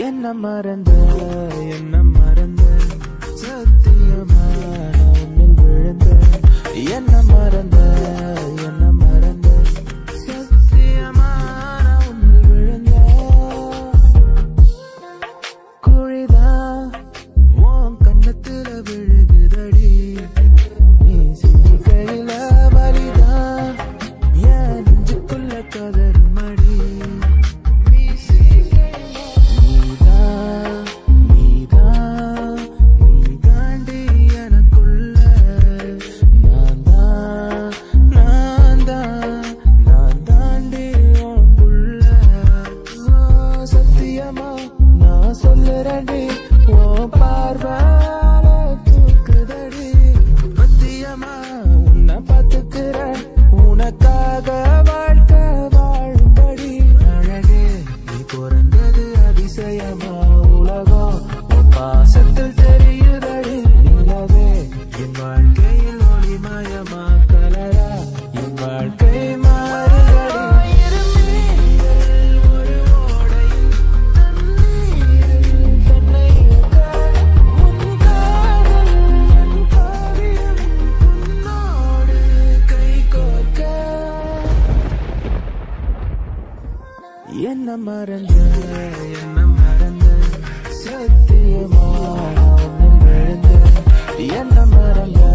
என்ன மறந்த என்ன மறந்த சத்தியமா நான் உன்னில் விழுந்த என்ன மறந்த என்ன மறந்த சத்தியமா நான் உன்னில் விழுந்த குழிதான் உன் கண்ணத்துல விழுகுதடி நீ சிரிக்கையில வலிதான் என் நெஞ்சுக்குள்ள கதறுமடி நீ சிரிக்கையில நீதான் நீதான் நீதாண்டி எனக்குள்ள நான் தான் நான் தான் நான் தாண்டி உன் புள்ள ஓ, சத்தியமா நான் சொல்லுறேன்டி உன் பார்வால தூக்குதடி பத்தியமா உன்னை பார்த்துக்கிறேன் உனக்காக வாழ்க்கை வாழும்படி அழகே நீ பிறந்தது அதிசயமா உலகம் உன் பாசத்தில் தெரியுதடி நிலவே என் வாழ்க்கையில் ஒளிமயமா கலரா என் வாழ்க்கை மாறுதடி ஒரு ஓடையில் தண்ணீரில் தன்னை இழக்க உன் காதல் என் காவியம் உன்னோடு கைகோர்க்க என்ன மறந்த என்ன மறந்த சத்தியமா நான் உன்னில் விழுந்த என்ன மறந்த